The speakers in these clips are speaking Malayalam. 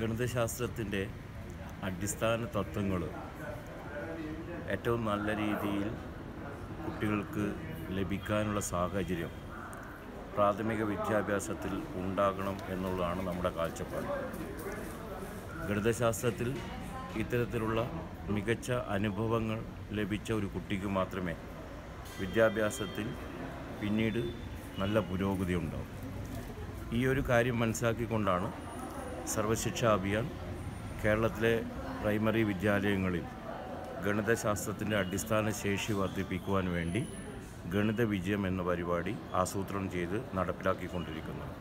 ഗണിതശാസ്ത്രത്തിൻ്റെ അടിസ്ഥാന തത്വങ്ങൾ ഏറ്റവും നല്ല രീതിയിൽ കുട്ടികൾക്ക് ലഭിക്കാനുള്ള സാഹചര്യം പ്രാഥമിക വിദ്യാഭ്യാസത്തിൽ ഉണ്ടാകണം എന്നുള്ളതാണ് നമ്മുടെ കാഴ്ചപ്പാട് ഗണിതശാസ്ത്രത്തിൽ ഇത്തരത്തിലുള്ള മികച്ച അനുഭവങ്ങൾ ലഭിച്ച ഒരു കുട്ടിക്ക് മാത്രമേ വിദ്യാഭ്യാസത്തിൽ പിന്നീട് നല്ല പുരോഗതി ഉണ്ടാവും ഈ ഒരു കാര്യം മനസ്സിലാക്കിക്കൊണ്ടാണ് സർവശിക്ഷാ അഭിയാൻ കേരളത്തിലെ പ്രൈമറി വിദ്യാലയങ്ങളിൽ ഗണിതശാസ്ത്രത്തിൻ്റെ അടിസ്ഥാന ശേഷി വർദ്ധിപ്പിക്കുവാൻ വേണ്ടി ഗണിത വിജയം എന്ന പരിപാടി ആസൂത്രണം ചെയ്ത് നടപ്പിലാക്കിക്കൊണ്ടിരിക്കുന്നത്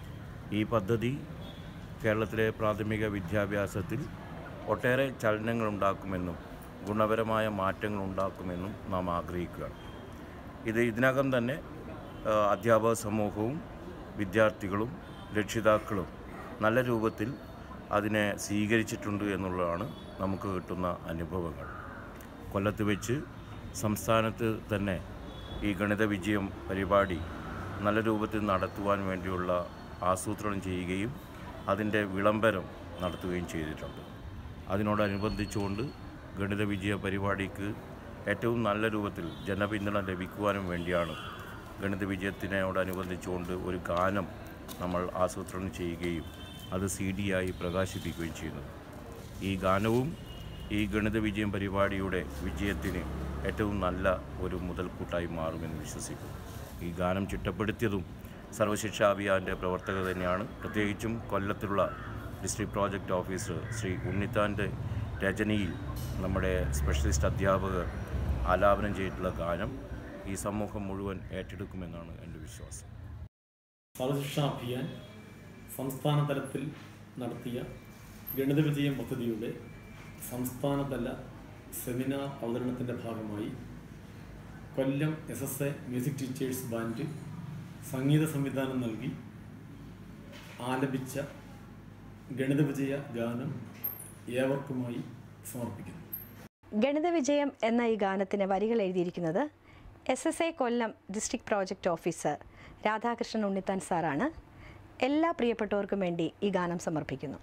ഈ പദ്ധതി കേരളത്തിലെ പ്രാഥമിക വിദ്യാഭ്യാസത്തിൽ ഒട്ടേറെ ചലനങ്ങൾ ഉണ്ടാക്കുമെന്നും ഗുണപരമായ മാറ്റങ്ങൾ ഉണ്ടാക്കുമെന്നും നാം ആഗ്രഹിക്കുകയാണ് ഇത് ഇതിനകം തന്നെ ആ, അധ്യാപക സമൂഹവും വിദ്യാർത്ഥികളും രക്ഷിതാക്കളും നല്ല രൂപത്തിൽ അതിനെ സ്വീകരിച്ചിട്ടുണ്ട് എന്നുള്ളതാണ് നമുക്ക് കിട്ടുന്ന അനുഭവങ്ങൾ കൊല്ലത്ത് വെച്ച് സംസ്ഥാനത്ത് തന്നെ ഈ ഗണിത വിജയം പരിപാടി നല്ല രൂപത്തിൽ നടത്തുവാൻ വേണ്ടിയുള്ള ആസൂത്രണം ചെയ്യുകയും അതിൻ്റെ വിളംബരം നടത്തുകയും ചെയ്തിട്ടുണ്ട് അതിനോടനുബന്ധിച്ചുകൊണ്ട് ഗണിത വിജയ പരിപാടിക്ക് ഏറ്റവും നല്ല രൂപത്തിൽ ജനപിന്തുണ ലഭിക്കുവാനും വേണ്ടിയാണ് ഗണിത വിജയത്തിനോടനുബന്ധിച്ചുകൊണ്ട് ഒരു ഗാനം നമ്മൾ ആസൂത്രണം ചെയ്യുകയും അത് സി ഡി ആയി പ്രകാശിപ്പിക്കുകയും ചെയ്യുന്നത് ഈ ഗാനവും ഈ ഗണിത വിജയം പരിപാടിയുടെ വിജയത്തിന് ഏറ്റവും നല്ല ഒരു മുതൽക്കൂട്ടായി മാറുമെന്ന് വിശ്വസിക്കുന്നു ഈ ഗാനം ചിട്ടപ്പെടുത്തിയതും സർവശിക്ഷാ അഭിയാൻ്റെ പ്രവർത്തകർ തന്നെയാണ് പ്രത്യേകിച്ചും കൊല്ലത്തുള്ള ഡിസ്ട്രിക്ട് പ്രോജക്റ്റ് ഓഫീസർ ശ്രീ ഉണ്ണിത്താൻ്റെ രചനയിൽ നമ്മുടെ സ്പെഷ്യലിസ്റ്റ് അധ്യാപകർ ആലാപനം ചെയ്തിട്ടുള്ള ഗാനം ഈ സമൂഹം മുഴുവൻ ഏറ്റെടുക്കുമെന്നാണ് എൻ്റെ വിശ്വാസം സർവശിക്ഷാ അഭിയാൻ സംസ്ഥാന തലത്തിൽ നടത്തിയ ഗണിത വിജയം പദ്ധതിയുടെ സംസ്ഥാനതല സെമിനാർ അവതരണത്തിൻ്റെ ഭാഗമായി Kollam S S A music teachers band സംഗീത സംവിധാനം നൽകി ആലപിച്ച ഗണിത വിജയ ഗാനം ഏവർക്കുമായി സമർപ്പിക്കുന്നു ഗണിത വിജയം എന്ന ഈ ഗാനത്തിന് വരികൾ എഴുതിയിരിക്കുന്നത് S S A Kollam district project officer Radhakrishnan Unnithan സാറാണ് എല്ലാ പ്രിയപ്പെട്ടവർക്കും വേണ്ടി ഈ ഗാനം സമർപ്പിക്കുന്നു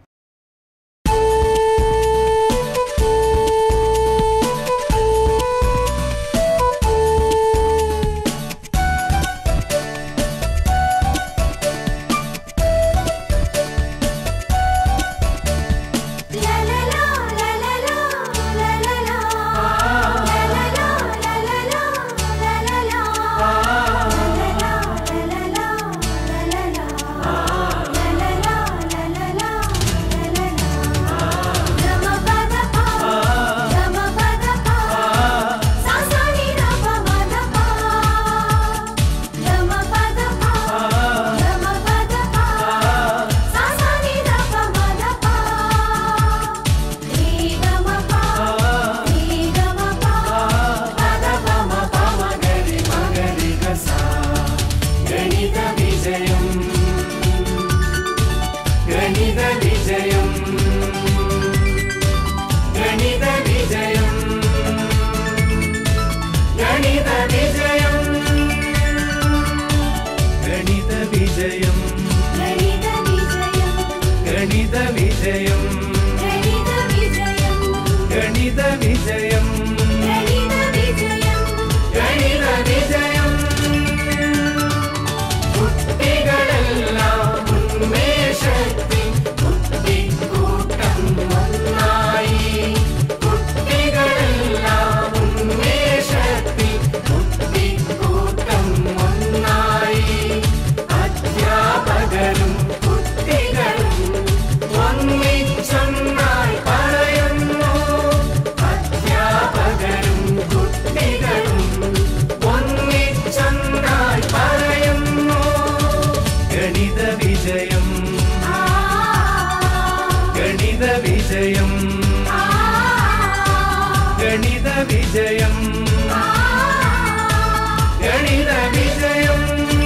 La la la la la la la la la La la la la la la la la la La la la la la la la la la La la la la la la la la Gama pada pa Gama pada pa Sa sa ni ra pa ma da pa Gama pada pa Gama pada pa Sa sa ni ra pa ma da pa Ni ga ma pa Ni ga ma pa Pa da pa ma pa ma ga ri ma ga ri ga sa ഗണിത വിജയം ഗണിത വിജയം ഗണിത വിജയം ഗണിത വിജയം ഗണിത വിജയം ഗണിത വിജയം ഗണിത വിജയം ഗണിത വിജയം ഗണിത വിജയം ഗണിത വിജയം ഗണിത വിജയം കുട്ടികളെല്ലാം ഉന്മേഷത്തിൽ കുട്ടിക്കൂട്ടം ഒന്നായി കുട്ടികളെല്ലാം ഉന്മേഷത്തിൽ കുട്ടിക്കൂട്ടം ഒന്നായി അധ്യാപകരും കുട്ടികളും ഒന്നിച്ചൊന്നായി പറയുന്നു അധ്യാപകരും കുട്ടികളും ഒന്നിച്ചൊന്നായി പറയുന്നു ഗണിത വിജയം ആ ഗണിത വിജയം ആ ഗണിത വിജയം ഗണിത വിജയം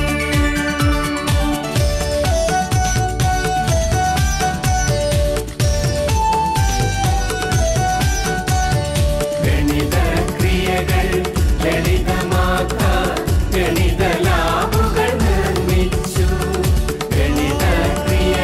ഗണിത ക്രിയകൾ ലളിതമാക്കാൻ ഗണിത ലാബുകൾ നിർമ്മിച്ചു ഗണിത ക്രിയ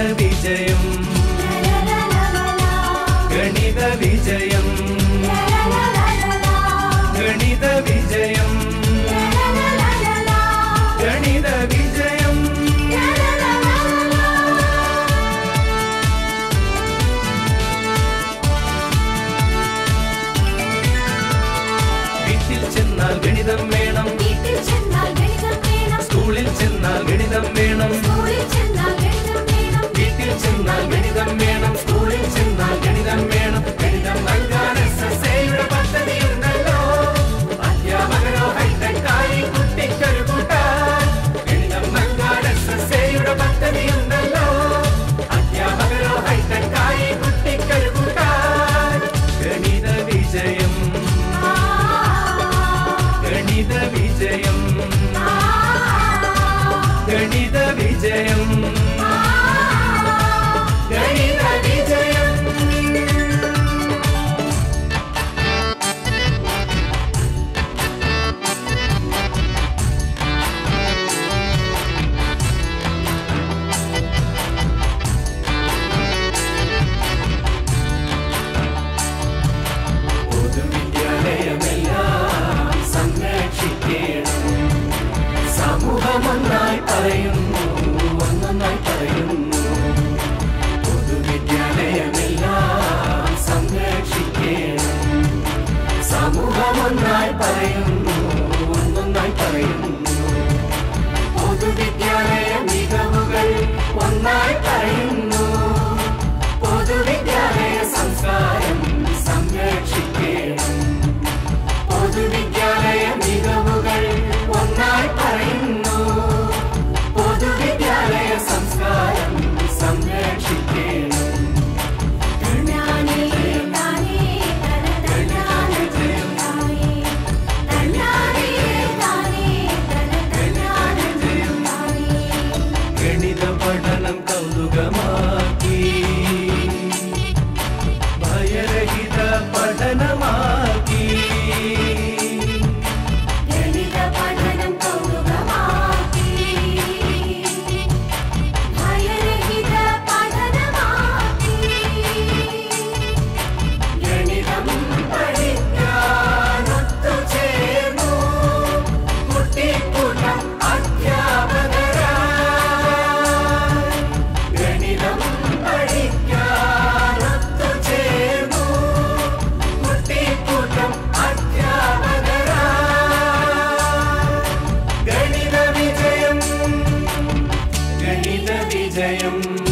വിജയം ഗണിത വിജയം ഗണിത വിജയം ഗണിത വിജയം വീട്ടിൽ ചെന്നാൽ ഗണിതം വേണം വീട്ടിൽ ചെന്നാൽ ഗണിതം വേണം സ്കൂളിൽ ചെന്നാൽ ഗണിതം വേണം സ്കൂളിൽ ചെന്നാൽ ഗണിതം വേണം വീട്ടിൽ ചെന്നാൽ ഗണിതം വേണം സ്കൂളിൽ ചെന്നാൽ ഗണിതം വേണം ഗണിതം നൽകാൻ എസ് എസ് എയുടെ പദ്ധതിയുണ്ടല്ലോ അധ്യാപകരോ ഹൈടെക്കായി കുട്ടിക്കൊരു കൂട്ടാൻ ഗണിതം നൽകാൻ എസ് എസ് എയുടെ പദ്ധതിയുണ്ടല്ലോ അധ്യാപകരോ ഹൈടെക്കായി കുട്ടിക്കൊരു കൂട്ടാൻ ഗണിത വിജയം ഗണിത വിജയം ഗണിത വിജയം ഗണിത വിജയം പൊതുവിദ്യാലയമെല്ലാം സംരക്ഷിക്കണം സമൂഹമൊന്നായി പറയുന്നു ഒന്നൊന്നായി പറയുന്നു പൊതുവിദ്യാലയമെല്ലാം സംരക്ഷിക്കണം സമൂഹമൊന്നായി പറയുന്നു ഒന്നൊന്നായി പറയുന്നു പൊതുവിദ്യാലയ മികവുകൾ ഒന്നായി പറയുന്നു പൊതുവിദ്യാലയ സംസ്കാരം സംരക്ഷിക്കണം പൊതുവിദ്യാലയ മികവുകൾ ഒന്നായി പറയുന്നു പൊതുവിദ്യാലയ സംസ്കാരം സംരക്ഷിക്കണം തന്നാനേ താനേ തനതന്നാനേ താനേ തന്നാനേ താനേ തനതന്നാനേ താനേ ഗണിത പഠനം കൗതുകമാക്കി ഭയരഹിത പഠനമാക്കി ഗണിത പഠനം കൗതുകമാക്കി ഭയരഹിത പഠനമാക്കി ഗണിതം പഠിക്കാനൊത്തുചേർന്നു കുട്ടിക്കൂട്ടം അധ്യാപകരായി ഗണിതം പഠിക്കാനൊത്തുചേർന്നു കുട്ടിക്കൂട്ടം അധ്യാപകരായി ഗണിത വിജയം ഗണിത വിജയം